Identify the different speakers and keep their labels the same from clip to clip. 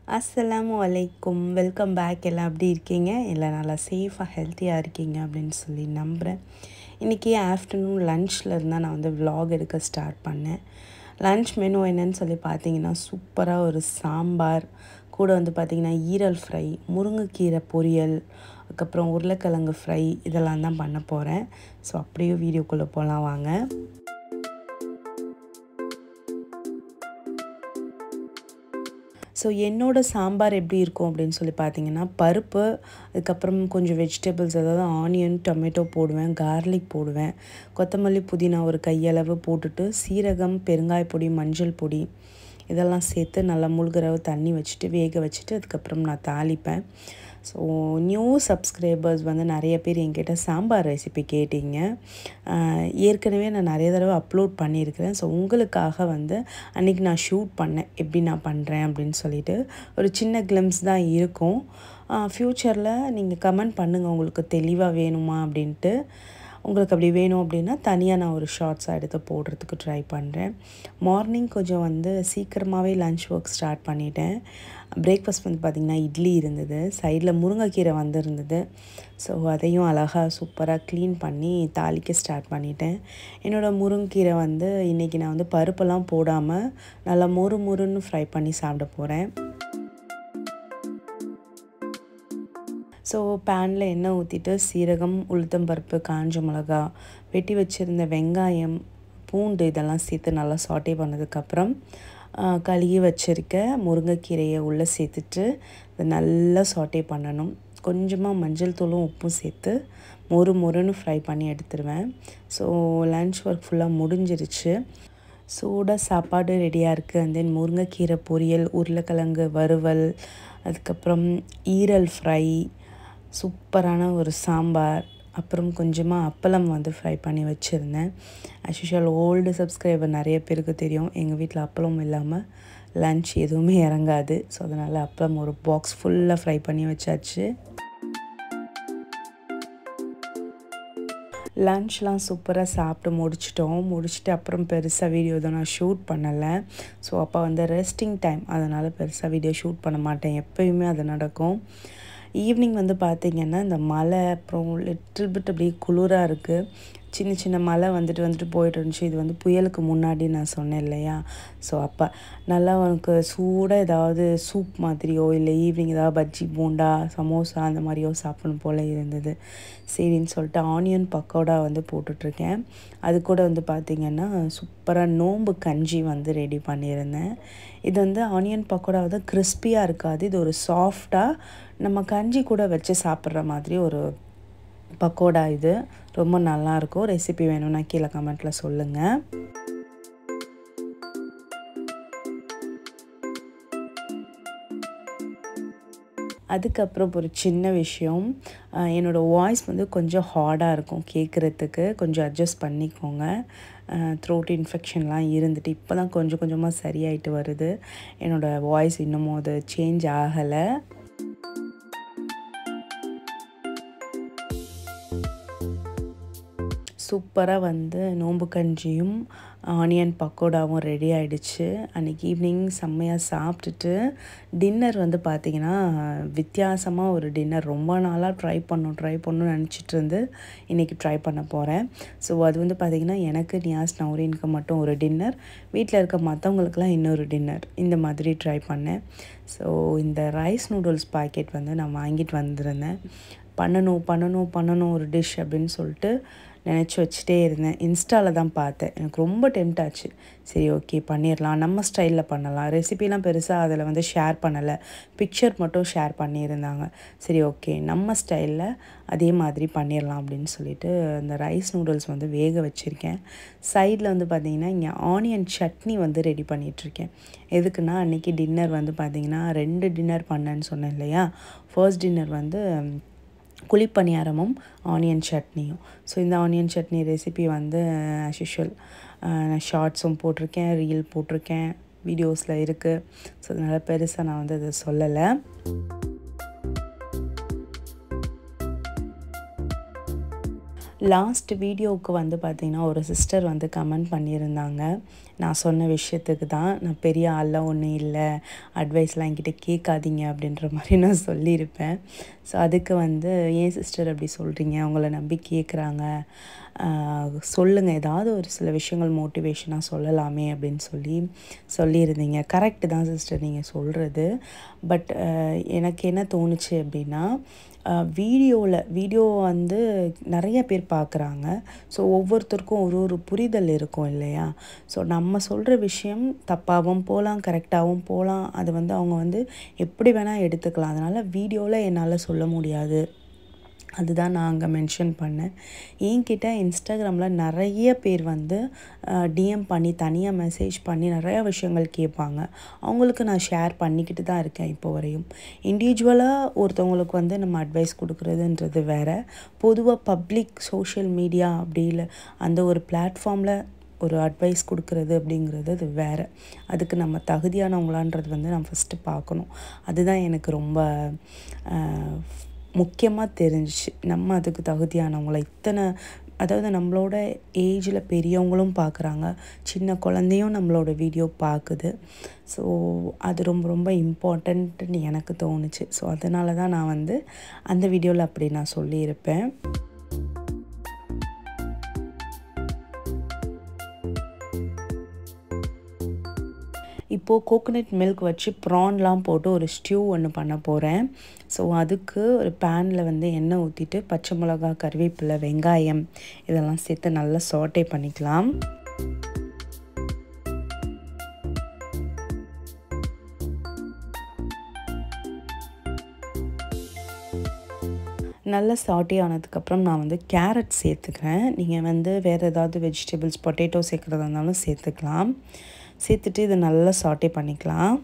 Speaker 1: அஸ்ஸலாமு அலைக்கும் welcome back எல்லாம் எப்படி இருக்கீங்க எல்லாம் நல்லா சேஃபாக ஹெல்த்தியாக இருக்கீங்க அப்படின்னு சொல்லி நம்புகிறேன் இன்றைக்கி ஆஃப்டர்நூன் லன்ச்சில் இருந்தால் நான் வந்து vlog எடுக்க ஸ்டார்ட் பண்ணேன் லன்ச் மெனு என்னன்னு சொல்லி பார்த்தீங்கன்னா சூப்பராக ஒரு சாம்பார் கூட வந்து பார்த்திங்கன்னா ஈரல் ஃப்ரை முருங்கைக்கீரை பொரியல் அதுக்கப்புறம் உருளைக்கிழங்கு ஃப்ரை இதெல்லாம் தான் பண்ண போகிறேன் ஸோ அப்படியே வீடியோக்குள்ளே போகலாம் வாங்க ஸோ என்னோடய சாம்பார் எப்படி இருக்கும் அப்படின்னு சொல்லி பார்த்தீங்கன்னா பருப்பு அதுக்கப்புறம் கொஞ்சம் வெஜிடபிள்ஸ் அதாவது ஆனியன் டொமேட்டோ போடுவேன் கார்லிக் போடுவேன் கொத்தமல்லி புதினா ஒரு கையளவு போட்டுட்டு சீரகம் பெருங்காய பொடி மஞ்சள் பொடி இதெல்லாம் சேர்த்து நல்லா முழுகிறவு தண்ணி வச்சுட்டு வேக வச்சுட்டு அதுக்கப்புறம் நான் தாளிப்பேன் ஸோ நியூ சப்ஸ்கிரைபர்ஸ் வந்து நிறைய பேர் என்கிட்ட சாம்பார் ரெசிபி கேட்டீங்க ஏற்கனவே நான் நிறைய தடவை அப்லோட் பண்ணியிருக்கிறேன் ஸோ உங்களுக்காக வந்து அன்றைக்கி நான் ஷூட் பண்ணேன் எப்படி நான் பண்ணுறேன் அப்படின்னு சொல்லிட்டு ஒரு சின்ன கிளிம்ஸ் தான் இருக்கும் ஃப்யூச்சரில் நீங்கள் கமெண்ட் பண்ணுங்கள் உங்களுக்கு தெளிவாக வேணுமா அப்படின்ட்டு உங்களுக்கு அப்படி வேணும் அப்படின்னா தனியாக நான் ஒரு ஷார்ட்ஸாக எடுத்து போடுறதுக்கு ட்ரை பண்ணுறேன் மார்னிங் கொஞ்சம் வந்து சீக்கிரமாகவே லன்ச் ஒர்க் ஸ்டார்ட் பண்ணிட்டேன் பிரேக்ஃபாஸ்ட் வந்து பார்த்திங்கன்னா இட்லி இருந்தது சைடில் முருங்கைக்கீரை வந்திருந்தது ஸோ அதையும் அழகாக சூப்பராக க்ளீன் பண்ணி தாளிக்க ஸ்டார்ட் பண்ணிட்டேன் என்னோடய முருங்கைக்கீரை வந்து இன்றைக்கி நான் வந்து பருப்பெல்லாம் போடாமல் நல்லா மொறு மொறுன்னு ஃப்ரை பண்ணி சாப்பிட போகிறேன் ஸோ பேனில் எண்ணெய் ஊற்றிட்டு சீரகம் உளுத்தம்பருப்பு காஞ்ச மிளகா வெட்டி வச்சுருந்த வெங்காயம் பூண்டு இதெல்லாம் சேர்த்து நல்லா சாட்டே பண்ணதுக்கப்புறம் கழுகி வச்சுருக்க முருங்கைக்கீரையை உள்ளே சேர்த்துட்டு அதை நல்லா சாட்டே பண்ணணும் கொஞ்சமாக மஞ்சள் தூளும் உப்பும் சேர்த்து மொறு மொறுன்னு ஃப்ரை பண்ணி எடுத்துருவேன் ஸோ லன்ச் ஒர்க் ஃபுல்லாக முடிஞ்சிருச்சு சூடாக சாப்பாடு ரெடியாக இருக்குது அண்ட் தென் முருங்கைக்கீரை பொரியல் உருளைக்கிழங்கு வறுவல் அதுக்கப்புறம் ஈரல் ஃப்ரை சூப்பரான ஒரு சாம்பார் அப்புறம் கொஞ்சமாக அப்பளம் வந்து ஃப்ரை பண்ணி வச்சுருந்தேன் அஸ்யூஷுவல் ஓல்டு சப்ஸ்கிரைபர் நிறைய பேருக்கு தெரியும் எங்கள் வீட்டில் அப்பளம் இல்லாமல் லன்ச் எதுவுமே இறங்காது ஸோ அதனால் அப்பளம் ஒரு பாக்ஸ் ஃபுல்லாக ஃப்ரை பண்ணி வச்சாச்சு லன்ச்லாம் சூப்பராக சாப்பிட்டு முடிச்சிட்டோம் முடிச்சுட்டு அப்புறம் பெருசாக வீடியோ தான் நான் ஷூட் பண்ணலை ஸோ அப்போ வந்து ரெஸ்டிங் டைம் அதனால் பெருசாக வீடியோ ஷூட் பண்ண மாட்டேன் எப்போயுமே அது நடக்கும் ஈவினிங் வந்து பார்த்திங்கன்னா இந்த மழை அப்புறம் லிட்டில் பிட் அப்படியே குளிராக இருக்குது சின்ன சின்ன மழை வந்துட்டு வந்துட்டு போயிட்டு இருந்துச்சு இது வந்து புயலுக்கு முன்னாடி நான் சொன்னேன் இல்லையா ஸோ அப்போ நல்லா உனக்கு சூடாக ஏதாவது சூப் மாதிரியோ இல்லை ஈவினிங் ஏதாவது பஜ்ஜி போண்டா சமோசா அந்த மாதிரியோ சாப்பிடணும் போல் இருந்தது சரின்னு சொல்லிட்டு ஆனியன் பக்கோடா வந்து போட்டுட்ருக்கேன் அது கூட வந்து பார்த்திங்கன்னா சூப்பராக நோம்பு கஞ்சி வந்து ரெடி பண்ணியிருந்தேன் இது வந்து ஆனியன் பக்கோடா வந்து கிறிஸ்பியாக இருக்காது இது ஒரு சாஃப்டாக நம்ம கஞ்சி கூட வச்சு சாப்பிட்ற மாதிரி ஒரு பக்கோடா இது ரொம்ப நல்லாயிருக்கும் ரெசிபி வேணும்னா கீழே கமெண்ட்டில் சொல்லுங்கள் அதுக்கப்புறம் ஒரு சின்ன விஷயம் என்னோடய வாய்ஸ் வந்து கொஞ்சம் ஹார்டாக இருக்கும் கேட்குறதுக்கு கொஞ்சம் அட்ஜஸ்ட் பண்ணிக்கோங்க த்ரோட் இன்ஃபெக்ஷன்லாம் இருந்துட்டு இப்போ தான் கொஞ்சம் கொஞ்சமாக சரியாயிட்டு வருது என்னோடய வாய்ஸ் இன்னமும் அது சேஞ்ச் ஆகலை சூப்பராக வந்து நோம்பு கஞ்சியும் ஆனியன் பக்கோடாவும் ரெடி ஆகிடுச்சு அன்றைக்கி ஈவினிங் செம்மையாக சாப்பிட்டுட்டு டின்னர் வந்து பார்த்திங்கன்னா வித்தியாசமாக ஒரு டின்னர் ரொம்ப நாளாக ட்ரை பண்ணும் ட்ரை பண்ணணும்னு நினச்சிட்டு இருந்து இன்றைக்கி ட்ரை பண்ண போகிறேன் ஸோ அது வந்து பார்த்திங்கன்னா எனக்கு நியாஸ் நௌரீனுக்கு மட்டும் ஒரு டின்னர் வீட்டில் இருக்க மற்றவங்களுக்குலாம் இன்னொரு டின்னர் இந்த மாதிரி ட்ரை பண்ணேன் ஸோ இந்த ரைஸ் நூடுல்ஸ் பாக்கெட் வந்து நான் வாங்கிட்டு வந்திருந்தேன் பண்ணணும் பண்ணணும் பண்ணணும் ஒரு டிஷ் அப்படின்னு சொல்லிட்டு நினச்சி வச்சுட்டே இருந்தேன் இன்ஸ்டாவில் தான் பார்த்தேன் எனக்கு ரொம்ப டெம்ட் ஆச்சு சரி ஓகே பண்ணிடலாம் நம்ம ஸ்டைலில் பண்ணலாம் ரெசிபிலாம் பெருசாக அதில் வந்து ஷேர் பண்ணலை பிக்சர் மட்டும் ஷேர் பண்ணியிருந்தாங்க சரி ஓகே நம்ம ஸ்டைலில் அதே மாதிரி பண்ணிடலாம் அப்படின்னு சொல்லிட்டு அந்த ரைஸ் நூடுல்ஸ் வந்து வேக வச்சுருக்கேன் சைடில் வந்து பார்த்திங்கன்னா இங்கே ஆனியன் சட்னி வந்து ரெடி பண்ணிகிட்ருக்கேன் எதுக்குன்னா அன்றைக்கி டின்னர் வந்து பார்த்திங்கன்னா ரெண்டு டின்னர் பண்ணேன்னு சொன்னேன் இல்லையா ஃபர்ஸ்ட் டின்னர் வந்து குழிப்பணியாரமும் ஆனியன் சட்னியும் ஸோ இந்த ஆனியன் சட்னி ரெசிபி வந்து ஆஸ் யூஷுவல் நான் ஷார்ட்ஸும் போட்டிருக்கேன் ரீல் போட்டிருக்கேன் வீடியோஸில் இருக்குது ஸோ அதனால் பெருசாக நான் வந்து அதை சொல்லலை லாஸ்ட் வீடியோவுக்கு வந்து பார்த்திங்கன்னா ஒரு சிஸ்டர் வந்து கமெண்ட் பண்ணியிருந்தாங்க நான் சொன்ன விஷயத்துக்கு தான் நான் பெரிய ஆள்லாம் ஒன்றும் இல்லை அட்வைஸ்லாம் என்கிட்ட கேட்காதீங்க அப்படின்ற மாதிரி நான் சொல்லியிருப்பேன் ஸோ அதுக்கு வந்து ஏன் சிஸ்டர் அப்படி சொல்கிறீங்க அவங்கள நம்பி கேட்குறாங்க சொல்லுங்கள் ஏதாவது ஒரு சில விஷயங்கள் மோட்டிவேஷனாக சொல்லலாமே அப்படின்னு சொல்லி சொல்லியிருந்தீங்க கரெக்டு தான் சிஸ்டர் நீங்கள் சொல்கிறது பட் எனக்கு என்ன தோணுச்சு அப்படின்னா வீடியோவில் வீடியோ வந்து நிறைய பேர் பார்க்குறாங்க ஸோ ஒவ்வொருத்தருக்கும் ஒரு ஒரு புரிதல் இருக்கும் இல்லையா ஸோ நம்ம சொல்கிற விஷயம் தப்பாகவும் போகலாம் கரெக்டாகவும் போகலாம் அது வந்து அவங்க வந்து எப்படி வேணால் எடுத்துக்கலாம் அதனால் வீடியோவில் என்னால் சொல்ல முடியாது அதுதான் நான் அங்கே மென்ஷன் பண்ணேன் என்கிட்ட இன்ஸ்டாகிராமில் நிறைய பேர் வந்து டிஎம் பண்ணி தனியாக மெசேஜ் பண்ணி நிறையா விஷயங்கள் கேட்பாங்க அவங்களுக்கு நான் ஷேர் பண்ணிக்கிட்டு தான் இருக்கேன் இப்போ வரையும் இண்டிவிஜுவலாக ஒருத்தவங்களுக்கு வந்து நம்ம அட்வைஸ் கொடுக்குறதுன்றது வேறு பொதுவாக பப்ளிக் சோஷியல் மீடியா அப்படி இல்லை அந்த ஒரு பிளாட்ஃபார்மில் ஒரு அட்வைஸ் கொடுக்குறது அப்படிங்கிறது அது வேறு அதுக்கு நம்ம தகுதியானவங்களான்றது வந்து நம்ம ஃபஸ்ட்டு பார்க்கணும் அதுதான் எனக்கு ரொம்ப முக்கியமாக தெரிஞ்சிச்சு நம்ம அதுக்கு தகுதியானவங்கள இத்தனை அதாவது நம்மளோட ஏஜில் பெரியவங்களும் பார்க்குறாங்க சின்ன குழந்தையும் நம்மளோட வீடியோ பார்க்குது ஸோ அது ரொம்ப ரொம்ப இம்பார்ட்டண்ட்டுன்னு எனக்கு தோணுச்சு ஸோ அதனால தான் நான் வந்து அந்த வீடியோவில் அப்படி நான் சொல்லியிருப்பேன் இப்போது கோகோனட் மில்க் வச்சு ப்ரான்லாம் போட்டு ஒரு ஸ்டியூ ஒன்று பண்ண போகிறேன் ஸோ அதுக்கு ஒரு பேனில் வந்து எண்ணெய் ஊற்றிட்டு பச்சை மிளகா கருவேப்பிலை வெங்காயம் இதெல்லாம் சேர்த்து நல்லா சாட்டே பண்ணிக்கலாம் நல்லா சாட்டே ஆனதுக்கப்புறம் நான் வந்து கேரட் சேர்த்துக்கிறேன் நீங்கள் வந்து வேறு ஏதாவது வெஜிடபிள்ஸ் பொட்டேட்டோ சேர்க்குறதா இருந்தாலும் சேர்த்துக்கலாம் சேர்த்துட்டு இதை நல்லா சாட்டே பண்ணிக்கலாம்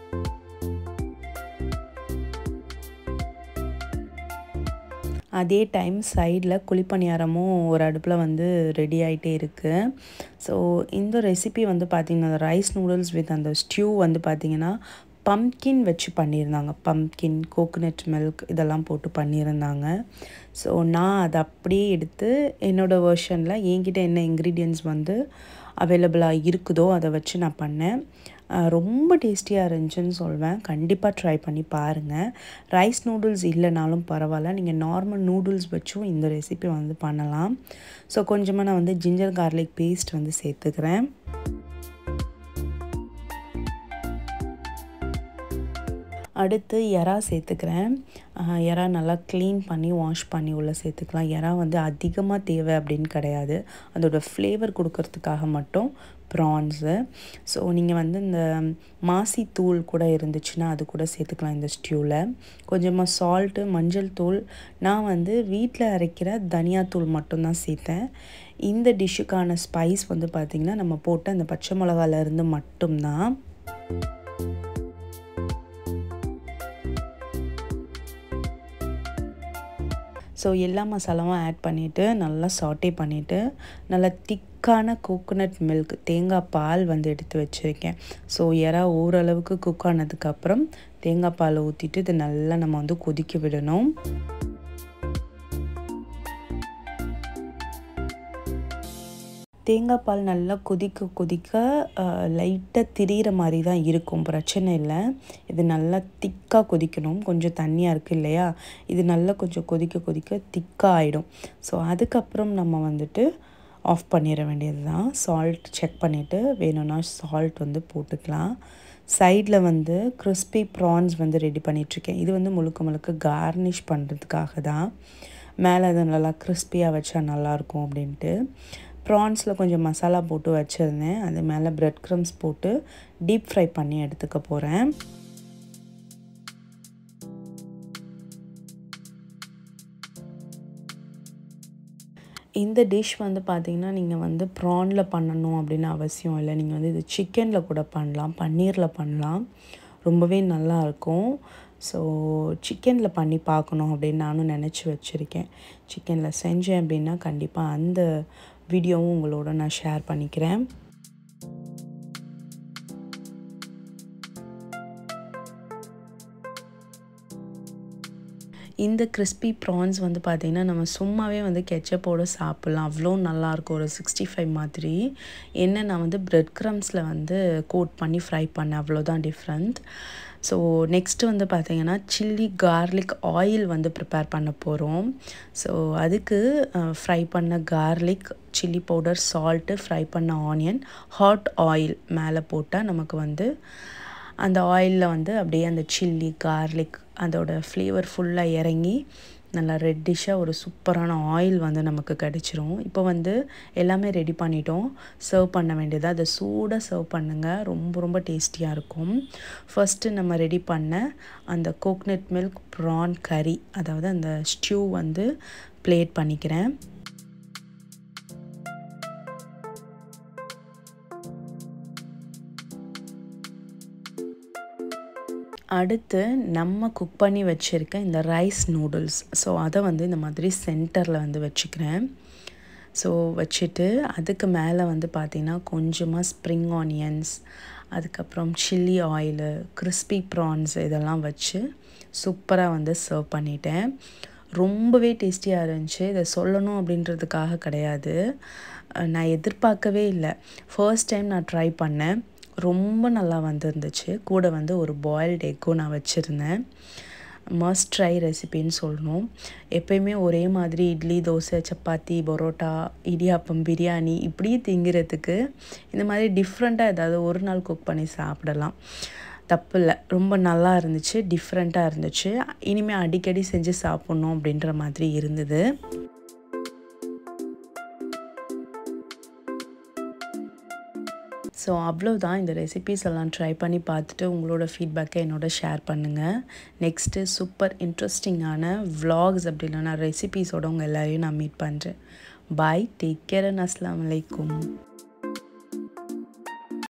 Speaker 1: அதே டைம் சைடில் குழிப்பணியாரமும் ஒரு அடுப்பில் வந்து ரெடி ஆகிட்டே இருக்குது ஸோ இந்த ரெசிபி வந்து பார்த்திங்கன்னா ரைஸ் நூடுல்ஸ் வித் அந்த ஸ்டியூ வந்து பார்த்திங்கன்னா பம்கின் வச்சு பண்ணியிருந்தாங்க பம்கின் கோகோனட் மில்க் இதெல்லாம் போட்டு பண்ணியிருந்தாங்க ஸோ நான் அதை அப்படியே எடுத்து என்னோடய வேர்ஷனில் என்கிட்ட என்ன இன்க்ரீடியன்ஸ் வந்து அவைலபிளாக இருக்குதோ அதை வச்சு நான் பண்ணேன் ரொம்ப டேஸ்டியாக இருந்துச்சுன்னு சொல்வேன் கண்டிப்பாக ட்ரை பண்ணி பாருங்கள் ரைஸ் நூடுல்ஸ் இல்லைனாலும் பரவாயில்ல நீங்கள் நார்மல் நூடுல்ஸ் வச்சும் இந்த ரெசிபி வந்து பண்ணலாம் ஸோ கொஞ்சமாக நான் வந்து ஜிஞ்சர் கார்லிக் பேஸ்ட் வந்து சேர்த்துக்கிறேன் அடுத்து எறா சேர்த்துக்கிறேன் எறா நல்லா க்ளீன் பண்ணி வாஷ் பண்ணி உள்ளே சேர்த்துக்கலாம் எறா வந்து அதிகமாக தேவை அப்படின்னு கிடையாது அதோட ஃப்ளேவர் கொடுக்கறதுக்காக மட்டும் ப்ரான்ஸு ஸோ நீங்கள் வந்து இந்த மாசி தூள் கூட இருந்துச்சுன்னா அது கூட சேர்த்துக்கலாம் இந்த ஸ்டியூவில் கொஞ்சமாக சால்ட்டு மஞ்சள் தூள் நான் வந்து வீட்டில் அரைக்கிற தனியாத்தூள் மட்டும்தான் சேர்த்தேன் இந்த டிஷ்ஷுக்கான ஸ்பைஸ் வந்து பார்த்திங்கன்னா நம்ம போட்ட அந்த பச்சை மிளகாலேருந்து மட்டும்தான் ஸோ எல்லா மசாலாவும் ஆட் பண்ணிவிட்டு நல்லா சாட்டே பண்ணிவிட்டு நல்லா திக்கான கோகோனட் மில்க் தேங்காய் பால் வந்து எடுத்து வச்சுருக்கேன் ஸோ எறா ஓரளவுக்கு குக் ஆனதுக்கப்புறம் தேங்காய் பால் ஊற்றிட்டு இது நல்லா நம்ம வந்து கொதிக்க விடணும் தேங்காய் பால் நல்லா கொதிக்க கொதிக்க லைட்டாக திரியிற மாதிரி தான் இருக்கும் பிரச்சனை இல்லை இது நல்லா திக்காக கொதிக்கணும் கொஞ்சம் தண்ணியாக இருக்குது இல்லையா இது நல்லா கொஞ்சம் கொதிக்க கொதிக்க திக்காக ஆகிடும் ஸோ அதுக்கப்புறம் நம்ம வந்துட்டு ஆஃப் பண்ணிட வேண்டியது தான் சால்ட் செக் பண்ணிவிட்டு வேணும்னா சால்ட் வந்து போட்டுக்கலாம் சைடில் வந்து கிறிஸ்பி ப்ரான்ஸ் வந்து ரெடி பண்ணிகிட்ருக்கேன் இது வந்து முழுக்க முழுக்க கார்னிஷ் பண்ணுறதுக்காக தான் மேலே அது நல்லா கிறிஸ்பியாக வச்சா நல்லாயிருக்கும் அப்படின்ட்டு ப்ரான்ஸில் கொஞ்சம் மசாலா போட்டு வச்சுருந்தேன் அது மேலே ப்ரெட் க்ரம்ஸ் போட்டு டீப் ஃப்ரை பண்ணி எடுத்துக்க போகிறேன் இந்த டிஷ் வந்து பார்த்திங்கன்னா நீங்கள் வந்து ப்ரானில் பண்ணணும் அப்படின்னு அவசியம் இல்லை நீங்கள் வந்து இது சிக்கனில் கூட பண்ணலாம் பன்னீரில் பண்ணலாம் ரொம்பவே நல்லாயிருக்கும் ஸோ சிக்கனில் பண்ணி பார்க்கணும் அப்படின்னு நானும் நினச்சி வச்சுருக்கேன் சிக்கனில் செஞ்சேன் அப்படின்னா கண்டிப்பாக அந்த வீடியோவும் உங்களோட நான் ஷேர் பண்ணிக்கிறேன் இந்த கிறிஸ்பி ப்ரான்ஸ் வந்து பார்த்திங்கன்னா நம்ம சும்மாவே வந்து கெச்சப்போடு சாப்பிட்லாம் அவ்வளோ நல்லாயிருக்கும் ஒரு சிக்ஸ்டி ஃபைவ் மாதிரி என்ன நான் வந்து பிரெட் க்ரம்ஸில் வந்து கோட் பண்ணி ஃப்ரை பண்ணேன் அவ்வளோதான் டிஃப்ரெண்ட் ஸோ நெக்ஸ்ட்டு வந்து பார்த்திங்கன்னா சில்லி கார்லிக் ஆயில் வந்து ப்ரிப்பேர் பண்ண போகிறோம் ஸோ அதுக்கு ஃப்ரை பண்ண garlic chilli powder salt fry பண்ண ஆனியன் ஹாட் ஆயில் மேலே போட்டால் நமக்கு வந்து அந்த ஆயிலில் வந்து அப்படியே அந்த சில்லி கார்லிக் அதோட ஃப்ளேவர் ஃபுல்லாக இறங்கி நல்லா ரெட்டிஷாக ஒரு சூப்பரான ஆயில் வந்து நமக்கு கிடச்சிரும் இப்போ வந்து எல்லாமே ரெடி பண்ணிட்டோம் சர்வ் பண்ண வேண்டியது அதை சூடாக சர்வ் பண்ணுங்கள் ரொம்ப ரொம்ப டேஸ்டியாக இருக்கும் ஃபஸ்ட்டு நம்ம ரெடி பண்ண அந்த கோக்னட் மில்க் ப்ரான் கறி அதாவது அந்த ஸ்டியூ வந்து பிளேட் பண்ணிக்கிறேன் அடுத்து நம்ம குக் பண்ணி வச்சுருக்க இந்த ரைஸ் நூடுல்ஸ் ஸோ அதை வந்து இந்த மாதிரி சென்டரில் வந்து வச்சுக்கிறேன் ஸோ வச்சுட்டு அதுக்கு மேலே வந்து பார்த்திங்கன்னா கொஞ்சமாக ஸ்ப்ரிங் ஆனியன்ஸ் அதுக்கப்புறம் சில்லி ஆயிலு கிறிஸ்பி ப்ரான்ஸ் இதெல்லாம் வச்சு சூப்பராக வந்து சர்வ் பண்ணிட்டேன் ரொம்பவே டேஸ்டியாக இருந்துச்சு இதை சொல்லணும் அப்படின்றதுக்காக கிடையாது நான் எதிர்பார்க்கவே இல்லை ஃபர்ஸ்ட் டைம் நான் ட்ரை பண்ணேன் ரொம்ப நல்லா வந்துருந்துச்சு கூட வந்து ஒரு பாயில்டு எக்கும் நான் வச்சுருந்தேன் மஸ்ட் ட்ரை ரெசிபின்னு சொல்லணும் எப்பயுமே ஒரே மாதிரி இட்லி தோசை சப்பாத்தி பரோட்டா இடியாப்பம் பிரியாணி இப்படி திங்கிறதுக்கு இந்த மாதிரி டிஃப்ரெண்ட்டாக ஏதாவது ஒரு நாள் குக் பண்ணி சாப்பிடலாம் தப்பு இல்லை ரொம்ப நல்லா இருந்துச்சு டிஃப்ரெண்ட்டாக இருந்துச்சு இனிமேல் அடிக்கடி செஞ்சு சாப்பிட்ணும் அப்படின்ற மாதிரி இருந்தது ஸோ அவ்வளோதான் இந்த ரெசிபீஸ் எல்லாம் ட்ரை பண்ணி பார்த்துட்டு உங்களோட ஃபீட்பேக்கை என்னோட ஷேர் பண்ணுங்கள் நெக்ஸ்ட்டு சூப்பர் இன்ட்ரெஸ்டிங்கான விலாக்ஸ் அப்படி இல்லைனா ரெசிபீஸோட உங்கள் எல்லோரையும் நான் மீட் பண்ணுறேன் பாய் டேக் கேர் அண்ட் அஸ்லாம் வலைக்கும்